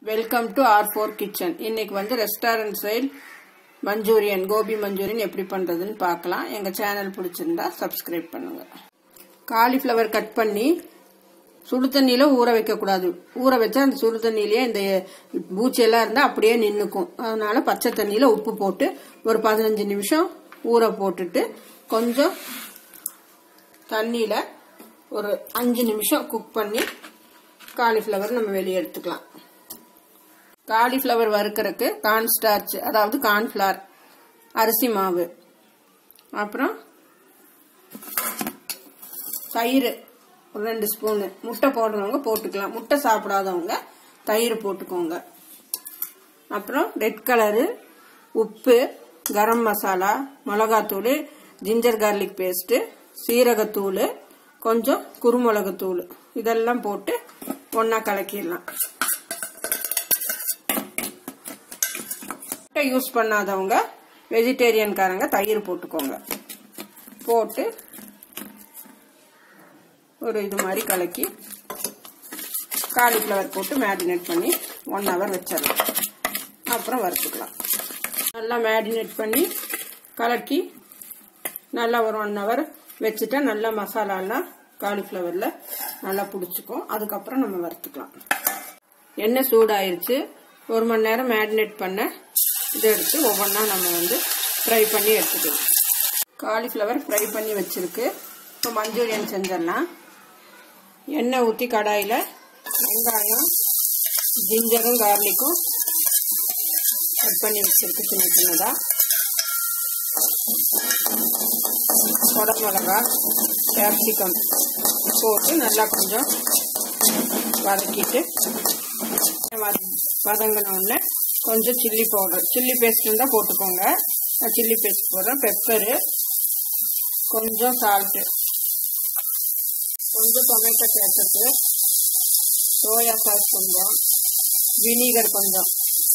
welcome to R four kitchen இன்னைக்கு வந்து restaurant style Manchurian gobi Manchurian எப்படி பண்ணுறதுன்னு பார்க்கலாம் எங்கள் சேனல் பிடிச்சிருந்தா சப்ஸ்கிரைப் பண்ணுங்க காலிஃப்ளவர் கட் பண்ணி சுடு தண்ணியில் ஊற வைக்கக்கூடாது ஊற வச்சா அந்த சுடு தண்ணியிலேயே இந்த பூச்சியெல்லாம் இருந்தால் அப்படியே நின்றுக்கும் அதனால பச்சை தண்ணியில் உப்பு போட்டு ஒரு பதினஞ்சு நிமிஷம் ஊற போட்டுட்டு கொஞ்சம் தண்ணியில் ஒரு அஞ்சு நிமிஷம் குக் பண்ணி காலிஃப்ளவர் நம்ம வெளியே எடுத்துக்கலாம் காலிஃப்ளவர் வறுக்கிறதுக்கு கார்ன் ஸ்டார்ச் அதாவது கார்ன்ஃப்ளவர் அரிசி மாவு அப்புறம் தயிர் ஒரு ரெண்டு ஸ்பூனு முட்டை போடுறவங்க போட்டுக்கலாம் முட்டை சாப்பிடாதவங்க தயிர் போட்டுக்கோங்க அப்புறம் ரெட் கலரு உப்பு கரம் மசாலா மிளகாத்தூள் ஜிஞ்சர் கார்லிக் பேஸ்ட்டு சீரகத்தூள் கொஞ்சம் குருமிளகுத்தூள் இதெல்லாம் போட்டு ஒன்றா கலக்கிடலாம் முட்டை யூஸ் பண்ணாதவங்க வெஜிடேரியன்காரங்க தயிர் போட்டுக்கோங்க போட்டு ஒரு இது மாதிரி கலக்கி காலிஃப்ளவர் போட்டு மேரினேட் பண்ணி ஒன் ஹவர் வச்சிடலாம் அப்புறம் வறுத்துக்கலாம் நல்லா மேரினேட் பண்ணி கலக்கி நல்லா ஒரு ஒன் ஹவர் வச்சுட்டா நல்லா மசாலாலாம் காலிஃப்ளவரில் நல்லா பிடிச்சிக்கும் அதுக்கப்புறம் நம்ம வறுத்துக்கலாம் எண்ணெய் சூடாயிருச்சு ஒரு மணி நேரம் மேரினேட் பண்ண இதை எடுத்து ஒவ்வொன்றா நம்ம வந்து ஃப்ரை பண்ணி எடுத்துக்கலாம் காலிஃப்ளவர் ஃப்ரை பண்ணி வச்சிருக்கு இப்போ மஞ்சூரியன் செஞ்சிடலாம் எண்ணெய் ஊற்றி கடாயில் வெங்காயம் ஜிஞ்சரும் கார்லிக்கும் கட் பண்ணி வச்சிருக்கு சின்ன சின்னதாக குடமிளகா கேப்சிகம் போட்டு நல்லா கொஞ்சம் வதக்கிட்டு வதங்கின உடனே கொஞ்சம் சில்லி பவுடர் சில்லி பேஸ்ட் இருந்தால் போட்டுக்கோங்க நான் சில்லி பேஸ்ட் போடுறேன் பெப்பரு கொஞ்சம் சால்ட்டு கொஞ்சம் டொமேட்டோ கேச்சப்பு சோயா சாஸ் கொஞ்சம் வினிகர் கொஞ்சம்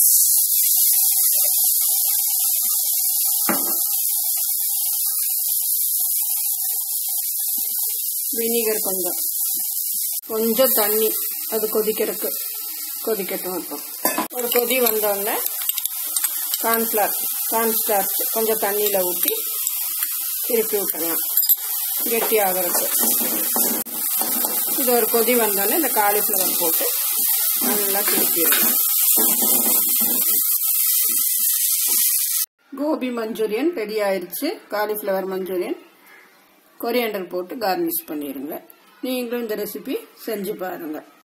வினிகர் கொஞ்சம் கொஞ்சம் தண்ணி அது கொதிக்கிறதுக்கு கொதிக்கட்டும் இப்போ ஒரு கொதி வந்தோடனே கார்ன்ஃப்ளவர் கார்ன் ஸ்டார்ச் கொஞ்சம் தண்ணியில் ஊற்றி திருப்பி விட்டுறலாம் கெட்டி ஆகிறதுக்கு இது ஒரு கொதி வந்தோடனே இந்த காலிஃப்ளவர் போட்டு நல்லா திருப்பிடலாம் கோபி மஞ்சூரியன் ரெடி ஆயிடுச்சு காலிஃப்ளவர் மஞ்சூரியன் கொரியாண்டர் போட்டு கார்னிஷ் பண்ணிடுங்க நீங்களும் இந்த ரெசிபி செஞ்சு பாருங்கள்